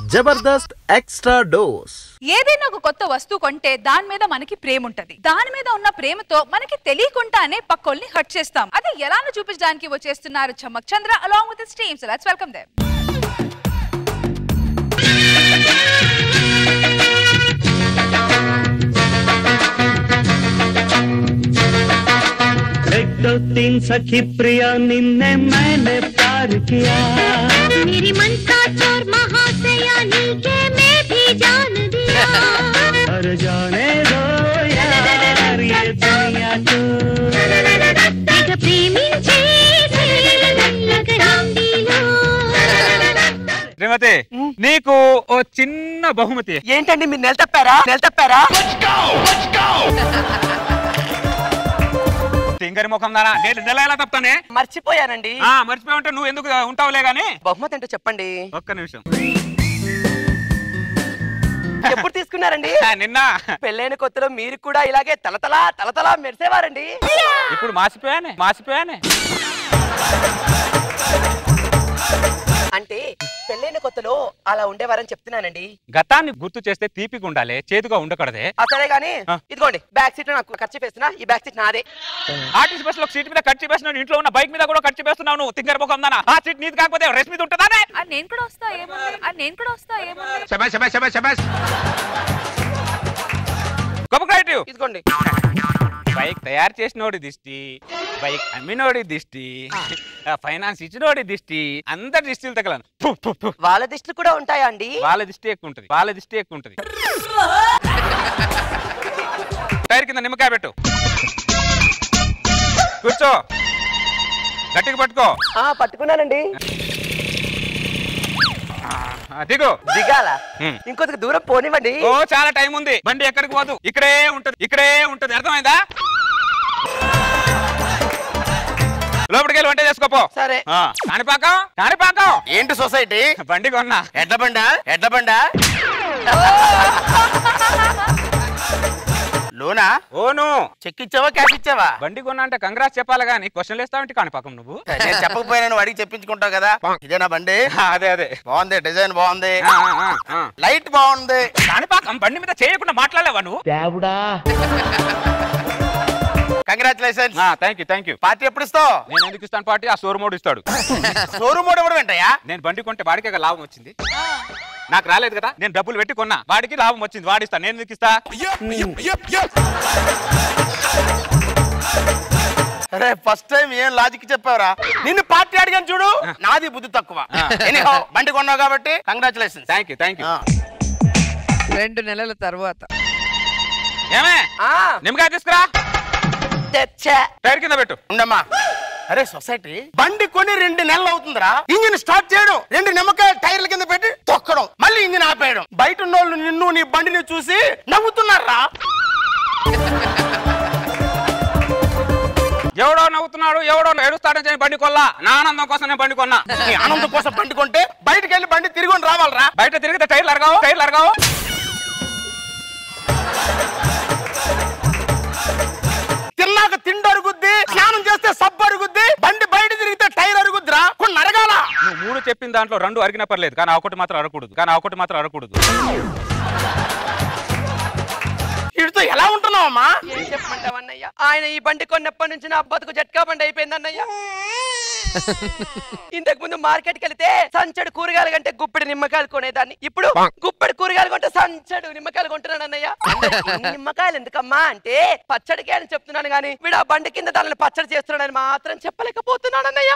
Jabardasth extra dose ఏదైనా ఒక కొత్త వస్తువు కొంటే దాని మీద మనకి ప్రేమ ఉంటది దాని మీద ఉన్న ప్రేమతో మనకి తెలియకుండానే పక్కోల్ని హర్ట్ చేస్తాం అది ఎలానో చూపించడానికి వచ్చేస్తున్నారు Chammak Chandra along with teams let's welcome them एक दो तीन सखी प्रिया निन्ने मैंने प्यार किया मेरी मन का चोर महाशया नीके मैं भी जान दिया और जाने दो यार ये दुनिया तो తెగ ప్రేమించేసి మెల్లగా హిందీలో శ్రీమతి నీకు ఓ చిన్న బహుమతి ఏంటండి మీరు నెల తప్పారా నెల తప్పారా తింగరి ముఖం దానా నేను నెల ఎలా తప్పానే మర్చిపోయానండి ఆ మర్చిపోయి ఉంటే నువ్వు ఎందుకు ఉంటావులే గాని బహుమతి ఏంటో చెప్పండి ఒక్క నిమిషం ఎప్పుడు తీసుకున్నారండి ఆ, నిన్న పెళ్ళైన కొత్తలో మీరు కూడా ఇలాగే తలతలా తలతలా మెరిసేవారండి ఇప్పుడు మాసిపోయానే మాసిపోయానే అంటే పెళ్ళైన కొత్తలో అలా ఉండేవారని చెప్తున్నానండి గతాన్ని గుర్తు చేస్తే తీపిగా ఉండాలి చేదుగా ఉండకూడదే ఆ సరే గానీ ఆ. ఇదిగోండి బ్యాక్ సీట్ నాకు ఖర్చు వేస్తున్నా ఈ బ్యాక్ సీట్ నాదే ఆర్టీసీ బస్ లో సీట్ మీద ఖర్చు వేస్తున్నావు ఇంట్లో ఉన్న బైక్ మీద కూడా ఖర్చు వేస్తున్నావు నువ్వు తింగరి ముఖం దానా ఆ సీట్ నీది కాకపోతే రెస్ట్ మీద ఉంటుందానే అది నేను కూడా వస్తా ఏముంది అది నేను కూడా వస్తా ఏముంది గొప్ప క్రియేటివ్ ఇదిగోండి బైక్ తయారు చేసినోడి దిష్టి బైక్ అమ్మినోడి దిష్టి ఆ, ఫైనాన్స్ ఇచ్చినోడి దిష్టి అందరి దిష్టిలు తగలను ఫు, ఫు, ఫు. వాళ్ళ దిష్టిలు కూడా ఉంటాయా అండి వాళ్ళ దిష్టి ఎక్కువ ఉంటది వాళ్ళ దిష్టి ఎక్కువ ఉంటది టైర్ కింద నిమ్మకాయ పెట్టు కూర్చో గట్టిగా పట్టుకో ఆ పట్టుకున్నానండి ఆ, దిగు దిగాల హ్మ్. ఇంకొంత దూరం పోనివ్వండి ఓ చాలా టైం ఉంది బండి ఎక్కడికి పోదు ఇక్కడే ఉంటది ఇక్కడే ఉంటది అర్థమైందా లోపలికి వెళ్ళి వంట చేసుకోపో సరే ఆ, కాణిపాకం కాణిపాకం ఏంటి సొసైటీ బండి కొన్నా ఎడ్ల బండా ఎడ్ల బండా లోనా ఓను చెక్ ఇచ్చావా క్యాష్ ఇచ్చావా బండి కొన్నా అంటే కంగ్రాస్ చెప్పాలి కానీ క్వశ్చన్లు వేస్తావంటే కాణిపాకం నువ్వు నేను చెప్పకపోయినా నువ్వు అడిగి చెప్పించుకుంటావు కదా ఇదేనా బండి ఆ, అదే అదే బాగుంది డిజైన్ బాగుంది ఆ, ఆ, ఆ, ఆ. లైట్ బాగుంది కాణిపాకం బండి మీద చేయకుండా మాట్లాడలేవా నువ్వు congratulations thank you thank you party ఎప్పుడు ఇస్తావు నేను ఎందుకు ఇస్తాను పార్టీ ఆ సోరుమోడు ఇస్తాడు షోరూమ్ మోడ్ ఇవ్వడం ఏంటయ్యా నేను బండి కొంటే వాడికే కదా లాభం వచ్చింది నాకు రాలేదు కదా నేను డబ్బులు పెట్టి కొన్నా వాడికి లాభం వచ్చింది వాడిస్తా నేను ఎందుకు ఇస్తా అరే ఫస్ట్ టైం ఏం లాజిక్ చెప్పావురా నిన్ను పార్టీ అడిగాను చూడు నాది బుద్ధి తక్కువ Anyhow, బండి కొన్నావు కాబట్టి congratulations thank you thank you రెండు నెలల తర్వాత ఏమే ఆ నిమ్మకాయ తీసుకురా తెచ్చా టైర్ కింద పెట్టు ఉండమ్మా అరే సొసైటీ బండి కొని రెండు నెలలు అవుతుందిరా ఇంజిన్ స్టార్ట్ చేయడం రెండు నిమ్మకాయ టైర్ల కింద పెట్టి తొక్కడం మళ్ళీ ఇంజిన్ ఆపేయడం బయట ఉన్నోళ్ళు నిన్ను నీ బండిని చూసి నవ్వుతున్నారా ఎవడో నవ్వుతున్నాడు ఎవడో ఏడుస్తాడని చెప్పి బండి కొల్లా నా ఆనందం కోసం నేను బండి కొన్నా నీ ఆనందం కోసం బండి కొంటే బయటకు వెళ్ళి బండి తిరిగి రావాలరా బయట తిరిగితే టైర్లు అరగావు టైర్లు అరగావు తిన్నాక తిండి అరుగుద్ది స్నానం చేస్తే సబ్బు అరుగుద్ది బండి బయట తిరిగితే టైర్ అరుగుద్దిరా కొన్ని అరగాల నువ్వు మూడు చెప్పిన దాంట్లో రెండు అరిగినా పర్లేదు కానీ ఆ ఒకటి మాత్రం అరకూడదు కానీ ఆ ఒకటి మాత్రం అరకూడదు వీటితో ఎలా ఉంటున్నావమ్మా ఏం చెప్పమంటావన్నయ్య ఆయన ఈ బండి కొన్నప్పటి నుంచి నా బతుకు జట్కా బండి అయిపోయింది అన్నయ్య ఇంతకు ముందు మార్కెట్కి వెళితే సంచడు కూరగాయలు కంటే గుప్పెడు నిమ్మకాయలు కొనేదాన్ని ఇప్పుడు గుప్పెడు కూరగాయలు కొంటే సంచడు నిమ్మకాయలు కొంటున్నాను అన్నయ్య ఇన్ని నిమ్మకాయలు ఎందుకమ్మా అంటే పచ్చడికే అని చెప్తున్నాను కానీ వీడు ఆ బండి కింద దానిని పచ్చడి చేస్తున్నాడని మాత్రం చెప్పలేకపోతున్నాను అన్నయ్య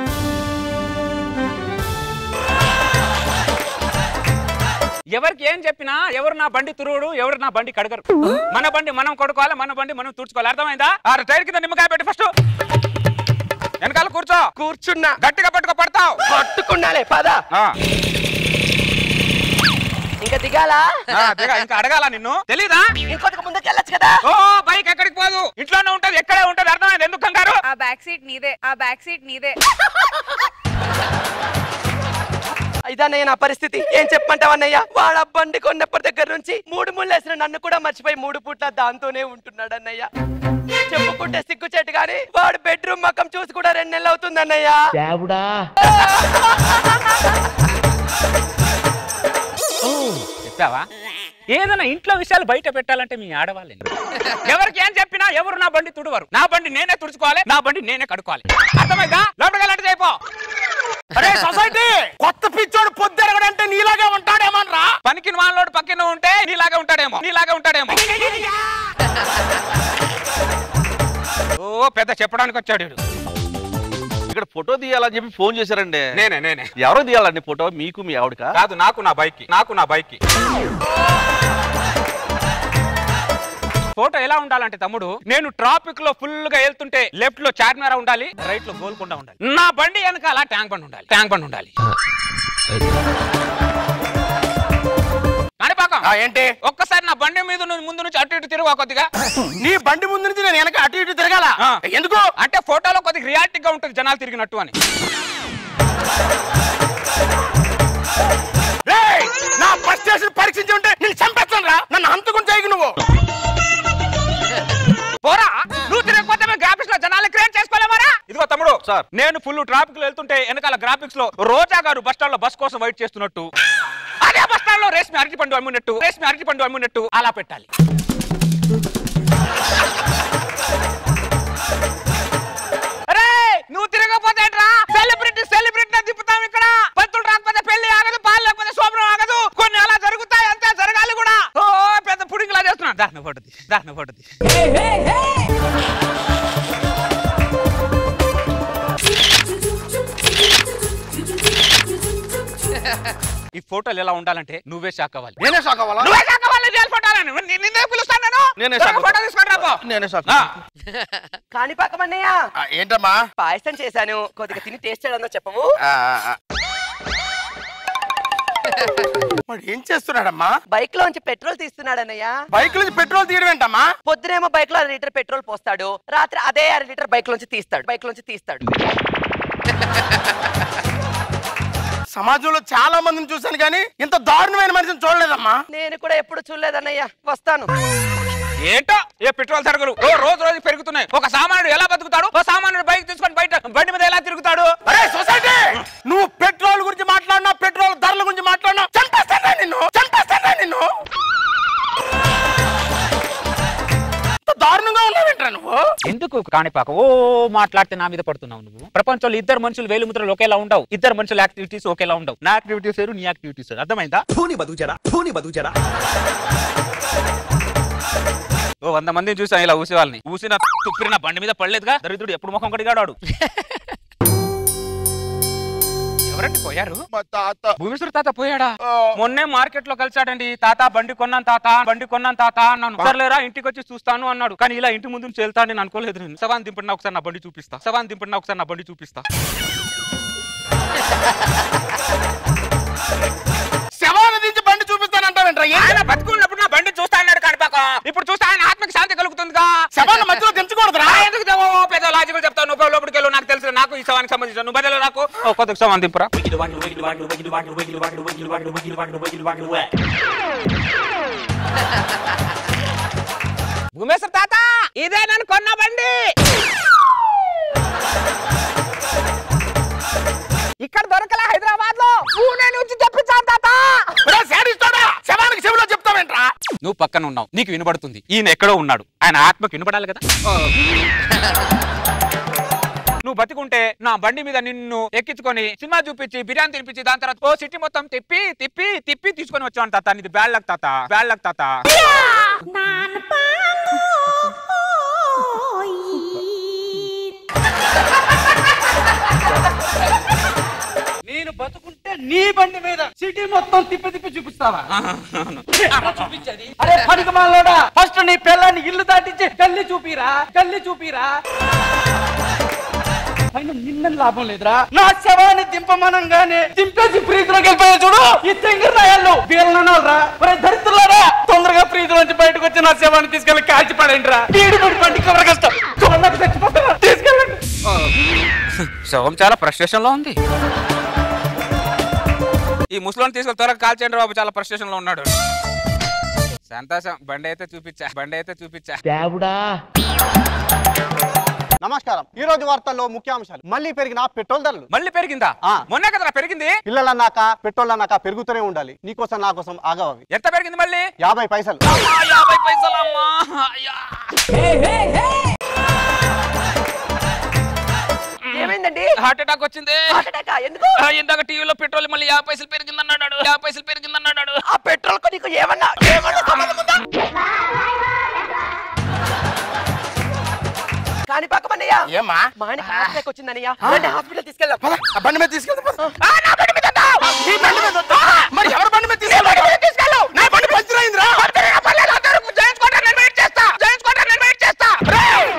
ఎవరికి ఏం చెప్పినా ఎవరు నా బండి తురువుడు ఎవరు నా బండి కడగరు మన బండి మనం కొడుకోవాలి మన బండి మనం తుడుచుకోవాలి అర్థమైందా ఆ టైర్ కింద నిమ్మకాయ పెట్టి ఫస్ట్ వెనకాల కూర్చో కూర్చున్నా గట్టిగా పట్టుకో పడతావు పట్టుకున్నాలే పద ఆ, ఇంకా దిగాలా ఆ, దిగా, ఇంకా అడగాల నిన్ను తెలీదా ఇంకొంత ముందుకు వెళ్ళొచ్చు కదా ఓ బైక్ ఎక్కడికి పోదు ఇంట్లోనే ఉంటది ఎక్కడే ఉంటది అర్థమైంది ఎందుకు కంగారు ఆ బ్యాక్ సీట్ నీదే ఆ బ్యాక్ సీట్ నీదే ఇదన్నయ్య నా పరిస్థితి ఏం చెప్పమంటావన్నయ్య వాడ బండి కొన్నప్పటి దగ్గర నుంచి మూడు ముళ్ళు వేసిన నన్ను కూడా మర్చిపోయి మూడు పూట్ల దాంతోనే ఉంటున్నాడు అన్నయ్య చెప్పుకుంటే సిగ్గు చెట్టు గాని వాడు బెడ్రూమ్ మక్కం చూసి కూడా రెండు నెలలు అవుతుంది అన్నయ్య చెప్పావా ఏదైనా ఇంట్లో విషయాలు బయట పెట్టాలంటే మీ ఆడవాళ్ళే ఎవరికి ఏం చెప్పినా ఎవరు నా బండి తుడవరు నా బండి నేనే తుడుచుకోవాలి నా బండి నేనే కడుకోవాలి అర్థమైందా లోపలికి వెళ్ళండి అయిపో అరే సొసైటీ కొత్త పిచ్చోడు పొద్దురగడంటే నీలాగా ఉంటాడేమనరా పనికి వాళ్ళోడు పక్కన ఉంటే నీలాగా ఉంటాడేమో నీలాగా ఉంటాడేమో ఓ పెద్ద చెప్పడానికి వచ్చాడు వీడు. ఇక్కడ ఫోటో తీయాలని చెప్పి ఫోన్ చేశారండి నేనే నేనే ఎవరు తీయాలండి ఫోటో మీకు మీ ఆవిడకా కాదు నాకు నా బైక్ నాకు నా బైక్ ఫోటో ఎలా ఉండాలంటే తమ్ముడు నేను ట్రాఫిక్ లో ఫుల్ గా వెళ్తుంటే లెఫ్ట్ లో చార్మినార్ ఉండాలి రైట్ లో గోల్కొండ ఉండాలి నా బండి వెనకాల ట్యాంక్ బండ్ ఉండాలి ట్యాంక్ బండ్ ఉండాలి కాణిపాకం ఆ, ఏంటి ఒక్కసారి నా బండి మీద నువ్వు ముందు నుంచి అటు ఇటు తిరుగు కొద్దిగా నీ బండి ముందు నుంచి నేను వెనక అటు ఇటు తిరగాల ఆ. ఎందుకు అంటే ఫోటోలో కొద్దిగా రియాలిటీ గా ఉంటుంది జనాలు తిరిగినట్టు అని రేయ్, నా బస్ స్టేషన్ పరీక్షించి ఉంటే నేను చంపేస్తాను రా నన్ను హంతుకుని చేయకు నువ్వు పోరా నువ్వు తిరగకపోతే మేము గ్రాఫిక్స్ లో జనాలు క్రియేట్ చేసుకోలేమరా ఇదిగో తమ్ముడు సార్. నేను ఫుల్ ట్రాఫిక్ లో వెళ్తుంటే వెనకాల గ్రాఫిక్స్ లో రోజా గారు బస్ స్టాండ్ లో బస్ కోసం వెయిట్ చేస్తున్నట్టు అదే బస్ స్టాండ్ లో రేష్మి అరటి పండు అమ్మినట్టు రేష్మి అరటి పండు అమ్మినట్టు అలా పెట్టాలి అరే నువ్వు తిరగకపోతే సెలబ్రిటీ సెలబ్రిటీ తిప్పుతాం ఇక్కడ పంతులు రాకపోతే పెళ్లి ఆగదు పాలు లేకపోతే శోభనం ఆగదు కొన్ని అలా జరుగుతాయి అంతే జరగాలి కూడా ఓ పెద్ద పుడింగిలా చేస్తున్నా దాన్ని పడుతుంది దాన్ని పడుతుంది ఈ ఫోటోలు ఎలా ఉండాలంటే నువ్వే షాక్ అవ్వాలి నేనే షాక్ అవ్వాలా నువ్వే షాక్ అవ్వాలి రియల్ ఫోటోలని ని- నిన్నే పిలుస్తాను నేను నేనే త్వరగా షాక్ ఫోటో తీసుకొని రాపో నేనే షాక్ ఆ. కాణిపాకం అన్నయ్య ఆ, ఏంటమ్మా పాయసం చేశాను కొద్దిగా తిని టేస్ట్ చేయడంలో చెప్పవు ఆ, ఆ, ఆ. వాడు ఏం చేస్తున్నాడమ్మా బైక్ లోంచి పెట్రోల్ తీస్తున్నాడన్నయ్య బైక్ నుంచి పెట్రోల్ తీయడం ఏంటమ్మా పొద్దునేమో బైక్ లో అర లీటర్ పెట్రోల్ పోస్తాడు రాత్రి అదే అర లీటర్ బైక్ లోంచి తీస్తాడు బైక్ లోంచి తీస్తాడు సమాజంలో చాలా మందిని చూశాను కానీ ఇంత దారుణమైన మనిషిని చూడలేదమ్మా నేను కూడా ఎప్పుడు చూడలేదన్నయ్య వస్తాను ఏంటో ఏ పెట్రోల్ సరుకులు ఓ రోజు రోజు పెరుగుతున్నాయి ఒక సామాన్యుడు ఎలా బతుకుతాడు ఓ సామాన్యుడు బైక్ తీసుకొని బయట బండి మీద ఎలా తిరుగుతాడు అరే సొసైటీ నువ్వు పెట్రోల్ గురించి మాట్లాడినా పెట్రోల్ ధరల గురించి మాట్లాడినా చంపేస్తానా నిన్ను చంపేస్తానా నిన్ను ఇంత దారుణంగా ఉన్నావేంట్రా నువ్వు ఎందుకు కాణిపాక ఓ మాట్లాడితే నా మీద పడుతున్నావు నువ్వు ప్రపంచంలో ఇద్దరు మనుషులు వేలు ముద్రలు ఒకేలా ఉండవు ఇద్దరు మనుషుల యాక్టివిటీస్ ఒకేలా ఉండవు నా యాక్టివిటీస్ వేరు నీ యాక్టివిటీస్ వేరు అర్థమైందా ఓ వంద మందిని చూసాను ఇలా ఊసే వాళ్ళని ఊసిన తుప్పిన బండి మీద పడలేదుగా దరిద్రుడు ఎప్పుడు ముఖం కడిగాడు ఎవరండి పోయారు మా తాత భూమేశ్వర తాత పోయాడా మొన్నే మార్కెట్ లో కలిసాడండి తాత బండి కొన్నాను తాత బండి కొన్నాను తాత అన్నాను సర్లేరా ఇంటికి వచ్చి చూస్తాను అన్నాడు కానీ ఇలా ఇంటి ముందు నుంచి వెళ్తాను నేను అనుకోలేదు నేను సవాన్ దింపడినా ఒకసారి నా బండి చూపిస్తా సవాన్ దింపడినా ఒకసారి నా బండి చూపిస్తా శవాన్ని దించి బండి చూపిస్తానంటావేంట్రా ఏంటి? ఆయన బతుకున్నప్పుడు నా బండి చూస్తా అన్నాడు కనిపాక ఇప్పుడు చూస్తే ఆయన ఆత్మకి శాంతి కలుగుతుందిగా శవాన్ని మధ్యలో దించకూడదురా ఆ, ఎందుకు దేవో పెద్ద లాజికల్ చెప్తాను నువ్వు లోపలికి వెళ్ళు నాకు తెలుసు నాకు ఈ సవానికి సంబంధించిన నువ్వు బదులు నాకు ఓ కొద్దిగా సవాన్ దింపురా భూమేశ్వర తాత ఇదే నన్ను కొన్న బండి ఇక్కడ దొరకలే హైదరాబాద్ లో పూణే నుంచి తెప్పించాను తాత ఒరే, శాడిస్తాడా? శవానికి చెవిలో చెప్తావేంట్రా నువ్వు పక్కన ఉన్నావు నీకు వినబడుతుంది ఈయన ఎక్కడో ఉన్నాడు ఆయన ఆత్మకు వినబడాలి కదా నువ్వు బతికుంటే నా బండి మీద నిన్ను ఎక్కించుకొని సినిమా చూపించి బిర్యానీ తినిపించి దాని తర్వాత ఓ సిటీ మొత్తం తిప్పి తిప్పి తిప్పి తీసుకొని వచ్చాను తాత నీది బ్యాడ్ లక్ తాత బ్యాడ్ లక్ తాత నేను బతుకుంటే నీ బండి మీద సిటీ మొత్తం తిప్పి తిప్పి చూపిస్తావా ఎట్లా చూపించేది అరే పనికి మాలోడా ఫస్ట్ నీ పిల్లని ఇల్లు దాటించి గల్లి చూపిరా గల్లి చూపిరా అయినా నిన్న లాభం లేదురా నా శవాన్ని దింపమనంగానే దింపేసి ప్రీతిలోకి వెళ్ళిపోయా చూడు ఈ తెంగిరి రాయాలు వీళ్ళనరా ఒరే దరిద్రులారా తొందరగా ప్రీతి నుంచి బయటకు వచ్చి నా శవాన్ని తీసుకెళ్ళి కాల్చి పడేయండి రా పీడి పడి బండి కవర కష్టం చూడలేక చచ్చిపోతారా తీసుకెళ్ళండి శవం చాలా ఫ్రస్ట్రేషన్ లో ఉంది ఈ ముసలోని తీసుకెళ్ళి త్వరగా కాల్చేయండి బాబు చాలా ఫ్రస్ట్రేషన్ లో ఉన్నాడు సంతోషం బండి అయితే చూపించా బండి అయితే చూపించా నమస్కారం ఈ రోజు వార్తల్లో ముఖ్యాంశాలు మళ్ళీ పెరిగిన పెట్రోల్ ధరలు మళ్ళీ పెరిగిందా ఆ. మొన్నే కదరా పెరిగింది పిల్లలన్నాక పెట్రోల్ అన్నాక పెరుగుతూనే ఉండాలి నీకోసం నా కోసం ఆగవవి ఎంత పెరిగింది మళ్ళీ యాభై పైసలు ఆ, యాభై పైసలమ్మా అయ్యా. ఏమైందండి హార్ట్ అటాక్ వచ్చింది హార్ట్ అటాక్ ఎందుకు ఆ, ఇందాక టీవీలో పెట్రోల్ మళ్ళీ యాభై పైసలు పెరిగిందన్నాడు యాభై పైసలు పెరిగిందన్నాడు ఆ పెట్రోల్ కు నీకు ఏమన్నా ఏమన్నా సంబంధం ఉందా కానీ పక్కమన్నయ్య ఏమ్మా మా ఆయన హార్ట్ అటాక్ వచ్చిందన్నయ్య రండి హాస్పిటల్ తీసుకెళ్దాం పద, ఆ బండి మీద తీసుకెళ్తా పద. ఆ, నా బండి మీద వద్దా? నీ బండి మీద వద్దా? మరి ఎవరి బండి మీద తీసుకెళ్ళావు తీసుకెళ్ళు నా బండి పంచర్ అయిందిరా పర్లేదు, పర్లేదు, అందరూ జయించుకోవడానికి నేను వెయిట్ చేస్తా జయించుకోవడానికి నేను వెయిట్ చేస్తా రేయ్!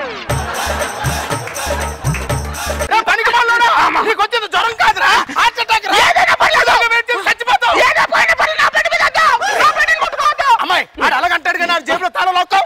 రే, పనికి మాలోడా? నీకు వచ్చింది జ్వరం కాదురా హార్ట్ అటాక్ రా. అలాగే వెయిట్ చేసి చచ్చిపోతావు. అమ్మాయి ఆడు అలాగంటాడు కానీ ఆడు జేబులో తాళం లాక్కో